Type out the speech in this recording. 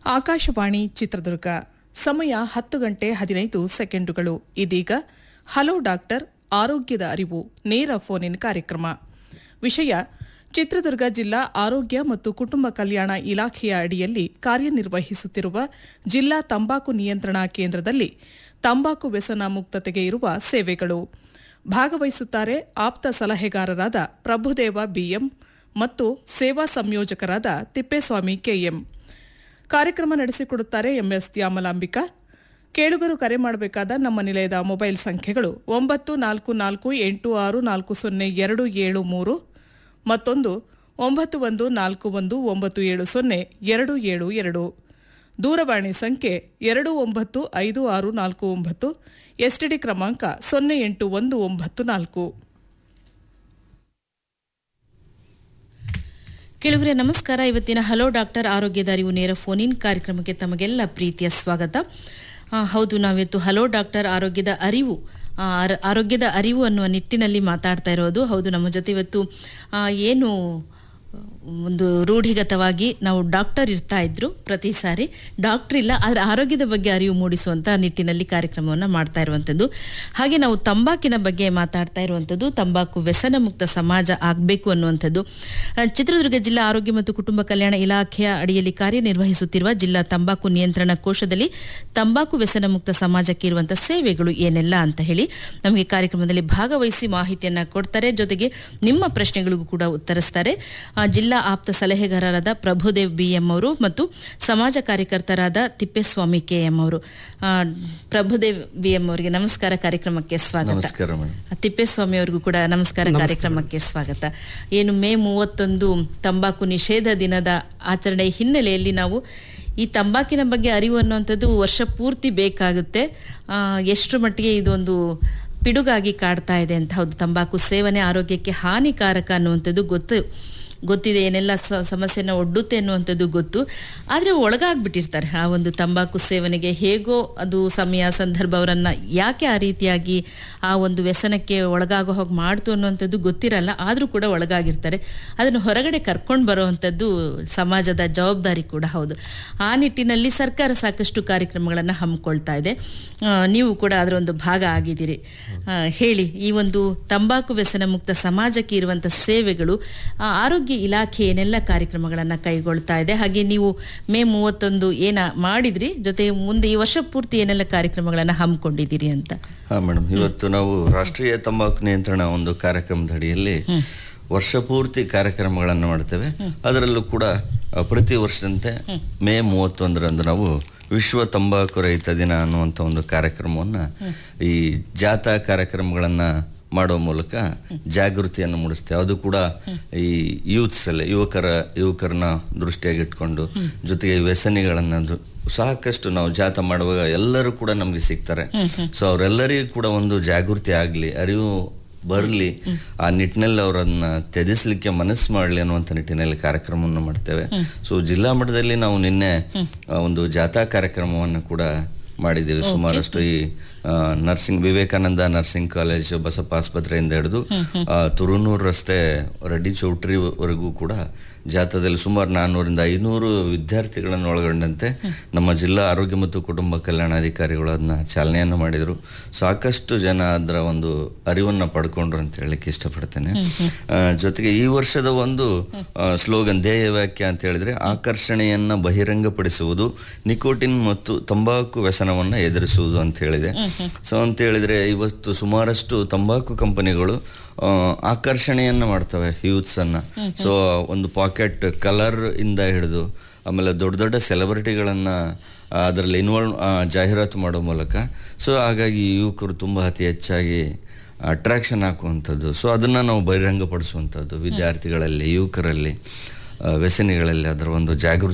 ಆಕಾಶವಾಣಿ ಚಿತ್ರದುರ್ಗ ಸಮಯ ಹತ್ತು ಗಂಟೆ ಹದಿನೈದು ಸೆಕೆಂಡುಗಳು ಇದೀಗ ಹಲೋ ಡಾಕ್ಟರ್ ಆರೋಗ್ಯದ ಅರಿವು ನೇರ ಫೋನ್ ಇನ್ ಕಾರ್ಯಕ್ರಮ ವಿಷಯ ಚಿತ್ರದುರ್ಗ ಜಿಲ್ಲಾ ಆರೋಗ್ಯ ಮತ್ತು ಕುಟುಂಬ ಕಲ್ಯಾಣ ಇಲಾಖೆಯ ಅಡಿಯಲ್ಲಿ ಕಾರ್ಯನಿರ್ವಹಿಸುತ್ತಿರುವ ಜಿಲ್ಲಾ ತಂಬಾಕು ನಿಯಂತ್ರಣಾ ಕೇಂದ್ರದಲ್ಲಿ ತಂಬಾಕು ವ್ಯಸನ ಮುಕ್ತತೆಗೆ ಇರುವ ಸೇವೆಗಳು ಭಾಗವಹಿಸುತ್ತಾರೆ ಆಪ್ತ ಸಲಹೆಗಾರರಾದ ಪ್ರಭುದೇವ ಬಿಎಂ ಮತ್ತು ಸೇವಾ ಸಂಯೋಜಕರಾದ ತಿಪ್ಪೇಸ್ವಾಮಿ ಕೆಎಂ ಕಾರ್ಯಕ್ರಮ ನಡೆಸಿಕೊಡುತ್ತಾರೆ ಎಂಎಸ್ ದ್ಯಾಮಲಾಂಬಿಕಾ ಕೇಳುಗರು ಕರೆ ಮಾಡಬೇಕಾದ ನಮ್ಮ ನಿಲಯದ ಮೊಬೈಲ್ ಸಂಖ್ಯೆಗಳು ಒಂಬತ್ತು ನಾಲ್ಕು ನಾಲ್ಕು ಎಂಟು ಆರು ನಾಲ್ಕು ಸೊನ್ನೆ ಎರಡು ಏಳು ಮೂರು ಮತ್ತೊಂದು ಒಂಬತ್ತು ಒಂದು ನಾಲ್ಕು ಒಂದು ಒಂಬತ್ತು ಏಳು ಸೊನ್ನೆ ಎರಡು ಏಳು ಎರಡು ದೂರವಾಣಿ ಸಂಖ್ಯೆ ಎರಡು ಒಂಬತ್ತು ಐದು ಆರು ನಾಲ್ಕು ಒಂಬತ್ತು ಎಸ್ಟಿಡಿ ಕ್ರಮಾಂಕ ಸೊನ್ನೆ ಎಂಟು ಒಂದು ಒಂಬತ್ತು ನಾಲ್ಕು ಕೇಳುಗರೆ ನಮಸ್ಕಾರ ಇವತ್ತಿನ ಹಲೋ ಡಾಕ್ಟರ್ ಆರೋಗ್ಯದ ಅರಿವು ನೇರ ಫೋನ್ ಇನ್ ಕಾರ್ಯಕ್ರಮಕ್ಕೆ ತಮಗೆಲ್ಲ ಪ್ರೀತಿಯ ಸ್ವಾಗತ ಆ, ಹೌದು ನಾವಿವತ್ತು ಹಲೋ ಡಾಕ್ಟರ್ ಆರೋಗ್ಯದ ಅರಿವು ಆ, ಆರ- ಆರೋಗ್ಯದ ಅರಿವು ಅನ್ನುವ ನಿಟ್ಟಿನಲ್ಲಿ ಮಾತಾಡ್ತಾ ಇರೋದು ಹೌದು ನಮ್ಮ ಜೊತೆ ಇವತ್ತು ಆ, ಏನು ಒಂದು ರೂಢಿಗತವಾಗಿ ನಾವು ಡಾಕ್ಟರ್ ಇರ್ತಾ ಇದ್ರು ಪ್ರತಿ ಸಾರಿ ಡಾಕ್ಟರ್ ಇಲ್ಲ ಆದರೆ ಆರೋಗ್ಯದ ಬಗ್ಗೆ ಅರಿವು ಮೂಡಿಸುವಂತ ನಿಟ್ಟಿನಲ್ಲಿ ಕಾರ್ಯಕ್ರಮವನ್ನು ಮಾಡ್ತಾ ಇರುವಂಥದ್ದು ಹಾಗೆ ನಾವು ತಂಬಾಕಿನ ಬಗ್ಗೆ ಮಾತಾಡ್ತಾ ಇರುವಂಥದ್ದು ತಂಬಾಕು ವ್ಯಸನ ಮುಕ್ತ ಸಮಾಜ ಆಗಬೇಕು ಅನ್ನುವಂಥದ್ದು ಆ, ಚಿತ್ರದುರ್ಗ ಜಿಲ್ಲಾ ಆರೋಗ್ಯ ಮತ್ತು ಕುಟುಂಬ ಕಲ್ಯಾಣ ಇಲಾಖೆಯ ಅಡಿಯಲ್ಲಿ ಕಾರ್ಯನಿರ್ವಹಿಸುತ್ತಿರುವ ಜಿಲ್ಲಾ ತಂಬಾಕು ನಿಯಂತ್ರಣ ಕೋಶದಲ್ಲಿ ತಂಬಾಕು ವ್ಯಸನ ಮುಕ್ತ ಸಮಾಜಕ್ಕೆ ಇರುವಂತಹ ಸೇವೆಗಳು ಏನೆಲ್ಲ ಅಂತ ಹೇಳಿ ನಮಗೆ ಕಾರ್ಯಕ್ರಮದಲ್ಲಿ ಭಾಗವಹಿಸಿ ಮಾಹಿತಿಯನ್ನ ಕೊಡ್ತಾರೆ ಜೊತೆಗೆ ನಿಮ್ಮ ಪ್ರಶ್ನೆಗಳಿಗೂ ಕೂಡ ಉತ್ತರಿಸ್ತಾರೆ ಆ, ಜಿಲ್ಲಾ ಆಪ್ತ ಸಲಹೆಗಾರರಾದ ಪ್ರಭುದೇವ್ ಬಿಎಂ ಅವರು ಮತ್ತು ಸಮಾಜ ಕಾರ್ಯಕರ್ತರಾದ ತಿಪ್ಪೇಸ್ವಾಮಿ ಕೆಎಂ ಅವರು ಆ, ಪ್ರಭುದೇವ್ ಬಿಎಂ ಅವರಿಗೆ ನಮಸ್ಕಾರ ಕಾರ್ಯಕ್ರಮಕ್ಕೆ ಸ್ವಾಗತ ನಮಸ್ಕಾರ ಮೇಡಮ್ ತಿಪ್ಪೇಸ್ವಾಮಿ ಅವರಿಗೂ ಕೂಡ ನಮಸ್ಕಾರ ಕಾರ್ಯಕ್ರಮಕ್ಕೆ ಸ್ವಾಗತ ಏನು ಮೇ ಮೂವತ್ತೊಂದು ತಂಬಾಕು ನಿಷೇಧ ದಿನದ ಆಚರಣೆ ಹಿನ್ನೆಲೆಯಲ್ಲಿ ನಾವು ಈ ತಂಬಾಕಿನ ಬಗ್ಗೆ ಅರಿವು ಅನ್ನುವಂಥದ್ದು ವರ್ಷ ಪೂರ್ತಿ ಬೇಕಾಗುತ್ತೆ ಆ, ಎಷ್ಟರ ಮಟ್ಟಿಗೆ ಇದೊಂದು ಪಿಡುಗಾಗಿ ಕಾಡ್ತಾ ಇದೆ ಅಂತ ಹೌದು ತಂಬಾಕು ಸೇವನೆ ಆರೋಗ್ಯಕ್ಕೆ ಹಾನಿಕಾರಕ ಅನ್ನುವಂಥದ್ದು ಗೊತ್ತು ಗೊತ್ತಿದೆ ಏನೆಲ್ಲ ಸ- ಸಮಸ್ಯೆನ ಒಡ್ಡುತ್ತೆ ಅನ್ನುವಂಥದ್ದು ಗೊತ್ತು ಆದರೆ ಒಳಗಾಗ್ಬಿಟ್ಟಿರ್ತಾರೆ ಆ ಒಂದು ತಂಬಾಕು ಸೇವನೆಗೆ ಹೇಗೋ ಅದು ಸಮಯ ಸಂದರ್ಭ ಅವರನ್ನ ಯಾಕೆ ಆ ರೀತಿಯಾಗಿ ಆ ಒಂದು ವ್ಯಸನಕ್ಕೆ ಒಳಗಾಗೋ ಹೋಗಿ ಮಾಡ್ತು ಅನ್ನುವಂಥದ್ದು ಗೊತ್ತಿರಲ್ಲ ಆದರೂ ಕೂಡ ಒಳಗಾಗಿರ್ತಾರೆ ಅದನ್ನು ಹೊರಗಡೆ ಕರ್ಕೊಂಡು ಬರುವಂಥದ್ದು ಸಮಾಜದ ಜವಾಬ್ದಾರಿ ಕೂಡ ಹೌದು ಆ ನಿಟ್ಟಿನಲ್ಲಿ ಸರ್ಕಾರ ಸಾಕಷ್ಟು ಕಾರ್ಯಕ್ರಮಗಳನ್ನು ಹಮ್ಮಿಕೊಳ್ತಾ ಇದೆ ಆ, ನೀವು ಕೂಡ ಅದರ ಒಂದು ಭಾಗ ಆಗಿದ್ದೀರಿ ಆ, ಹೇಳಿ ಈ ಒಂದು ತಂಬಾಕು ವ್ಯಸನ ಮುಕ್ತ ಸಮಾಜಕ್ಕೆ ಇರುವಂಥ ಸೇವೆಗಳು ಆ, ಆರೋಗ್ಯ ಇಲಾಖೆ ಏನೆಲ್ಲ ಕಾರ್ಯಕ್ರಮಗಳನ್ನು ಕೈಗೊಳ್ತಾ ಇದೆ ಹಾಗೆ ನೀವು ಮೇ ಮೂವತ್ತೊಂದು ಏನ ಮಾಡಿದ್ರಿ ಜೊತೆ ಮುಂದೆ ಈ ವರ್ಷ ಪೂರ್ತಿ ಏನೆಲ್ಲ ಕಾರ್ಯಕ್ರಮಗಳನ್ನು ಹಮ್ಮಿಕೊಂಡಿದ್ದೀರಿ ಅಂತ ಹಾ ಮೇಡಮ್ ಇವತ್ತು ನಾವು ರಾಷ್ಟ್ರೀಯ ತಂಬಾಕು ನಿಯಂತ್ರಣ ಒಂದು ಕಾರ್ಯಕ್ರಮದ ಅಡಿಯಲ್ಲಿ ವರ್ಷ ಪೂರ್ತಿ ಕಾರ್ಯಕ್ರಮಗಳನ್ನು ಮಾಡ್ತೇವೆ ಅದರಲ್ಲೂ ಕೂಡ ಆ, ಪ್ರತಿ ವರ್ಷದಂತೆ ಮೇ ಮೂವತ್ತೊಂದರಂದು ನಾವು ವಿಶ್ವ ತಂಬಾಕು ರಹಿತ ದಿನ ಅನ್ನುವಂಥ ಒಂದು ಕಾರ್ಯಕ್ರಮವನ್ನು ಈ ಜಾಥಾ ಕಾರ್ಯಕ್ರಮಗಳನ್ನು ಮಾಡೋ ಮೂಲಕ ಜಾಗೃತಿಯನ್ನು ಮೂಡಿಸ್ತೇವೆ ಅದು ಕೂಡ ಈ ಯೂತ್ಸ್ ಅಲ್ಲಿ ಯುವಕರ ಯುವಕರನ್ನ ದೃಷ್ಟಿಯಾಗಿ ಇಟ್ಕೊಂಡು ಜೊತೆಗೆ ವ್ಯಸನಿಗಳನ್ನ ದು- ಸಾಕಷ್ಟು ನಾವು ಜಾಥಾ ಮಾಡುವಾಗ ಎಲ್ಲರೂ ಕೂಡ ನಮ್ಗೆ ಸಿಗ್ತಾರೆ ಸೊ ಅವರೆಲ್ಲರಿಗೂ ಕೂಡ ಒಂದು ಜಾಗೃತಿ ಆಗ್ಲಿ ಅರಿವು ಬರಲಿ ಆ ನಿಟ್ಟಿನಲ್ಲಿ ಅವರನ್ನ ತ್ಯಜಿಸ್ಲಿಕ್ಕೆ ಮನಸ್ಸು ಮಾಡಲಿ ಅನ್ನುವಂಥ ನಿಟ್ಟಿನಲ್ಲಿ ಕಾರ್ಯಕ್ರಮವನ್ನು ಮಾಡ್ತೇವೆ ಸೊ ಜಿಲ್ಲಾ ಮಟ್ಟದಲ್ಲಿ ನಾವು ನಿನ್ನೆ ಆ, ಒಂದು ಜಾಥಾ ಕಾರ್ಯಕ್ರಮವನ್ನು ಕೂಡ ಮಾಡಿದ್ದೀವಿ ಸುಮಾರಷ್ಟು ಈ ಆ, nursing Vivekananda nursing college Basappa ಆಸ್ಪತ್ರೆಯಿಂದ ಹಿಡಿದು ಆ, ತುರುನೂರು ರಸ್ತೆ ರೆಡ್ಡಿ ಚೌಟ್ರಿವರೆಗೂ ಕೂಡ ಜಾಥಾದಲ್ಲಿ ಸುಮಾರು ನಾನ್ನೂರಿಂದ ಐನೂರು ವಿದ್ಯಾರ್ಥಿಗಳನ್ನು ಒಳಗೊಂಡಂತೆ ನಮ್ಮ ಜಿಲ್ಲಾ ಆರೋಗ್ಯ ಮತ್ತು ಕುಟುಂಬ ಕಲ್ಯಾಣಾಧಿಕಾರಿಗಳು ಅದನ್ನ ಚಾಲನೆಯನ್ನು ಮಾಡಿದರು ಸಾಕಷ್ಟು ಜನ ಅದರ ಒಂದು ಅರಿವನ್ನು ಪಡ್ಕೊಂಡ್ರು ಅಂತ ಹೇಳಲಿಕ್ಕೆ ಇಷ್ಟಪಡ್ತೇನೆ ಆ, ಜೊತೆಗೆ ಈ ವರ್ಷದ ಒಂದು ಸ್ಲೋಗನ್ ಧ್ಯೇಯ ವಾಕ್ಯ ಅಂತ ಹೇಳಿದ್ರೆ ಆಕರ್ಷಣೆಯನ್ನ ಬಹಿರಂಗಪಡಿಸುವುದು ನಿಕೋಟಿನ್ ಮತ್ತು ತಂಬಾಕು ವ್ಯಸನವನ್ನ ಎದುರಿಸುವುದು ಅಂತ ಹೇಳಿದೆ ಸೊ ಅಂತ ಹೇಳಿದ್ರೆ ಇವತ್ತು ಸುಮಾರಷ್ಟು ತಂಬಾಕು ಕಂಪನಿಗಳು ಆ, ಆಕರ್ಷಣೆಯನ್ನ ಮಾಡ್ತವೆ ಯೂತ್ಸ್ ಅನ್ನ ಸೊ ಒಂದು ಪಾಕೆಟ್ ಕಲರ್ ಇಂದ ಹಿಡಿದು ಆಮೇಲೆ ದೊಡ್ಡ ದೊಡ್ಡ ಸೆಲೆಬ್ರಿಟಿಗಳನ್ನ ಅದರಲ್ಲಿ ಇನ್ವಾಲ್ವ್ ಜಾಹೀರಾತು ಮಾಡೋ ಮೂಲಕ ಸೊ ಹಾಗಾಗಿ ಯುವಕರು ತುಂಬ ಅತಿ ಹೆಚ್ಚಾಗಿ ಅಟ್ರಾಕ್ಷನ್ ಹಾಕುವಂಥದ್ದು ಸೊ ಅದನ್ನು ನಾವು ಬಹಿರಂಗಪಡಿಸುವಂಥದ್ದು ವಿದ್ಯಾರ್ಥಿಗಳಲ್ಲಿ ಯುವಕರಲ್ಲಿ ಆ, ವ್ಯಸನಿಗಳಲ್ಲಿ ಅದರ ಒಂದು ಜಾಗೃತಿ